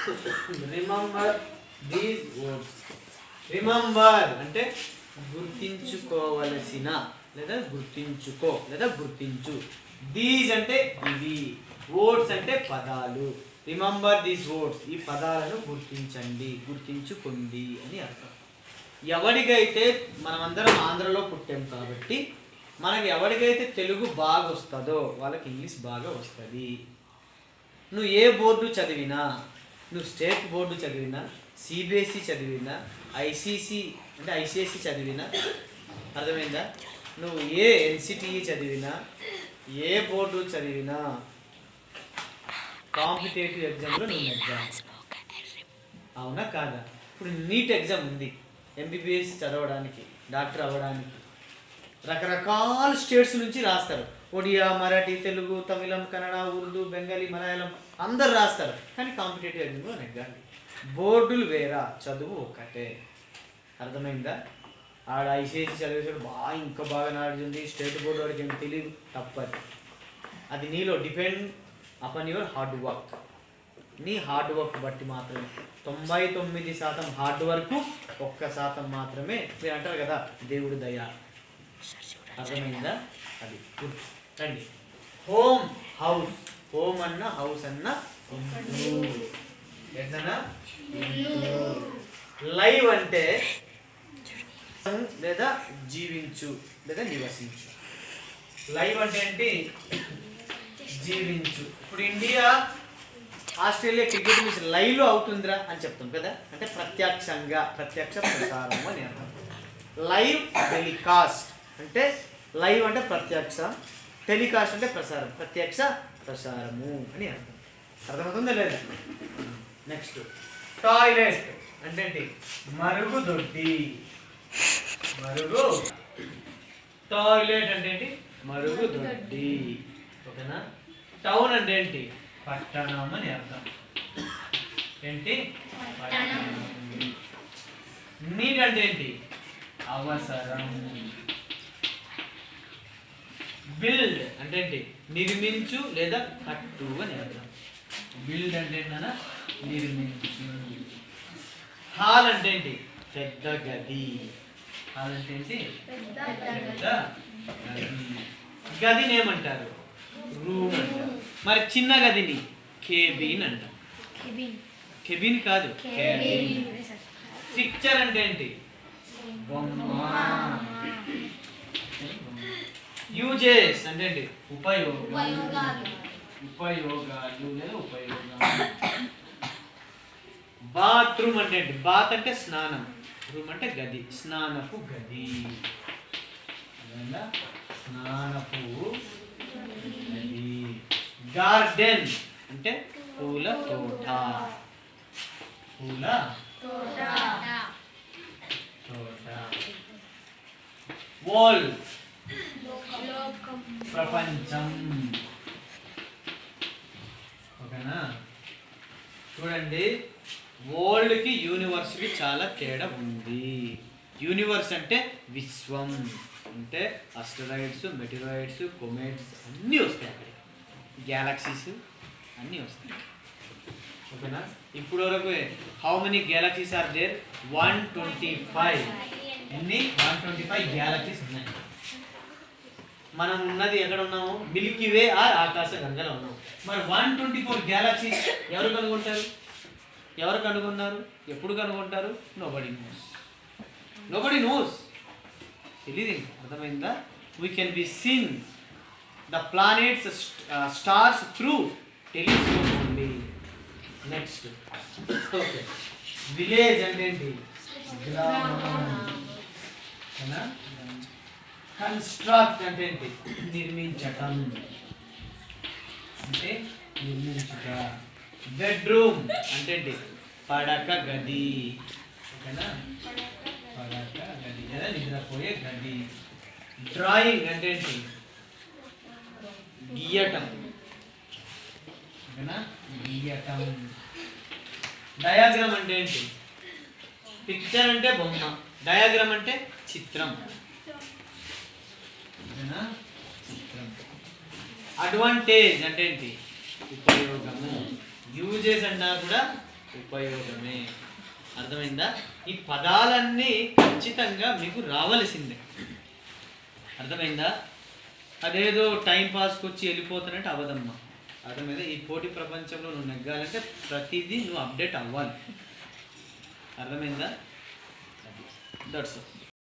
Remember these words remember అంటే గుర్తించుకోవలసిన లేదా గుర్తించుకో లేదా గుర్తించు దీస్ అంటే ఇవి వర్డ్స్ అంటే పదాలు రిమంబర్ దీస్ వర్డ్స్ ఈ పదాలను గుర్తించండి గుర్తించుకోండి అని అర్థం ఎవరికైతే మనమందరం ఆంధ్రలో పుట్టాం కాబట్టి మనకి ఎవరికైతే తెలుగు బాగా వస్తుందో వాళ్ళకి ఇంగ్లీష్ బాగా వస్తుంది నువ్వు ఏ బోర్డు చదివినా నువ్వు స్టేట్ బోర్డు చదివినా సిబిఎస్ఈ చదివినా ఐసీసీ అంటే ఐసిఎస్సి చదివినా అర్థమైందా నువ్వు ఏ ఎన్సిటిఈ చదివినా ఏ బోర్డు చదివినా కాంపిటేటివ్ ఎగ్జామ్లో నువ్వు ఎగ్జామ్ అవునా కాదా ఇప్పుడు నీట్ ఎగ్జామ్ ఉంది ఎంబీబీఎస్ చదవడానికి డాక్టర్ అవ్వడానికి రకరకాల స్టేట్స్ నుంచి రాస్తారు ఒడియా మరాఠీ తెలుగు తమిళం కన్నడ ఉర్దూ బెంగాలీ మలయాళం అందరు రాస్తారు కానీ కాంపిటేటివ్ ఎగ్జామ్లో నెగ్గాలి బోర్డులు వేరా చదువు ఒకటే అర్థమైందా ఆడ ఐసీఎస్సీ చదివేసాడు బాగా ఇంకా బాగా నాలెడ్జ్ ఉంది స్టేట్ బోర్డు వాడికి ఏం తెలియదు తప్పది అది నీలో depend upon your hard work నీ హార్డ్ వర్క్ బట్టి మాత్రమే తొంభై తొమ్మిది శాతం హార్డ్ వర్క్ ఒక్క శాతం మాత్రమే మీరు అంటారు కదా దేవుడి దయ అర్థమైందా అది గుడ్ రండి హోమ్ హౌస్ హోమ్ అన్న హౌస్ అన్న ఇల్లు. ఏంటన్నా లైవ్ అంటే లేదా జీవించు లేదా నివసించు లైవ్ అంటే ఏంటి జీవించు ఇప్పుడు ఇండియా ఆస్ట్రేలియా క్రికెట్ మ్యాచ్ లైవ్లో అవుతుందిరా అని చెప్తాం కదా అంటే ప్రత్యక్షంగా ప్రత్యక్ష ప్రసారం అని అర్థం లైవ్ టెలికాస్ట్ అంటే లైవ్ అంటే ప్రత్యక్ష టెలికాస్ట్ అంటే ప్రసారం ప్రత్యక్ష ప్రసారము అని అర్థం అర్థమవుతుందా లేదా నెక్స్ట్ టాయిలెట్ అంటే ఏంటి మరుగుదొడ్డి మరుగు టాయిలెట్ అంటే ఏంటి మరుగుదొడ్డి ఓకేనా టౌన్ అంటే ఏంటి పట్టణం అని అర్థం ఏంటి పట్టణం నీట్ అంటే ఏంటి అవసరం బిల్డ్ అంటే ఏంటి నిర్మించు లేదా కట్టు అని అర్థం బిల్డ్ అంటే ఏంటన్నా నిర్మించు హాల్ అంటే ఏంటి పెద్ద గది హాల్ అంటే ఏంటి పెద్ద గది గదిని ఏమంటారు రూమ్ అంటారు మరి చిన్న గదిని కేబిన్ అంటారు కెబిన్ కాదు కేబిన్ పిక్చర్ అంటే ఏంటి బొమ్మ యూజెస్ అంటే ఏంటి ఉపయోగం ఉపయోగాలు లేదా ఉపయోగం బాత్రూమ్ అంటే ఏంటి బాత్ అంటే స్నానం రూమ్ అంటే గది స్నానపు గది అర్థమైందా? స్నానపు గది గార్డెన్ అంటే పూల తోట పూల తోట వాల్ ప్రపంచం ఓకేనా చూడండి వరల్డ్కి యూనివర్స్కి చాలా తేడా ఉంది యూనివర్స్ అంటే విశ్వం అంటే అస్టరాయిడ్స్ మెటీరాయిడ్స్ కొమెట్స్ అన్నీ వస్తాయి అక్కడ గ్యాలక్సీస్ అన్నీ వస్తాయి ఓకేనా ఇప్పుడు వరకు how many galaxies are there one twenty five ఎన్ని వన్ ట్వంటీ ఫైవ్ గ్యాలక్సీస్ ఉన్నాయి మనం ఉన్నది ఎక్కడ ఉన్నాము మిల్కీ వే ఆర్ ఆకాశ గంగలో ఉన్నాము మరి వన్ ట్వంటీ ఫోర్ గ్యాలక్సీస్ ఎవరు కనుగొంటారు ఎవరు కనుగొన్నారు ఎప్పుడు కనుగొంటారు నోబడి నోస్ నోబడి నోస్ తెలియదు ఇంకా. అర్థమైందా we can be seen the planets stars through telescope only next okay village అంటే ఏంటి గ్రామం కన్స్ట్రక్ట్ అంటే ఏంటి నిర్మించటం అంటే నిర్మించుట బెడ్రూమ్ అంటే ఏంటి పడక గది ఓకేనా పడక గది లేదా నిద్రపోయే గది డ్రాయింగ్ అంటే ఏంటి గీయటం ఓకేనా గీయటం డయాగ్రామ్ అంటే ఏంటి పిక్చర్ అంటే బొమ్మ డయాగ్రామ్ అంటే చిత్రం ఓకేనా చిత్రం అడ్వాంటేజ్ అంటే ఏంటి ఉపయోగము యూజెస్ అన్నా కూడా ఉపయోగమే అర్థమైందా ఈ పదాలన్నీ ఖచ్చితంగా మీకు రావలసిందే అర్థమైందా అదేదో టైం పాస్కి వచ్చి వెళ్ళిపోతున్నట్టు అవదమ్మా అర్థమైందా ఈ పోటీ ప్రపంచంలో నువ్వు నెగ్గాలంటే ప్రతిదీ నువ్వు అప్డేట్ అవ్వాలి అర్థమైందా దట్స్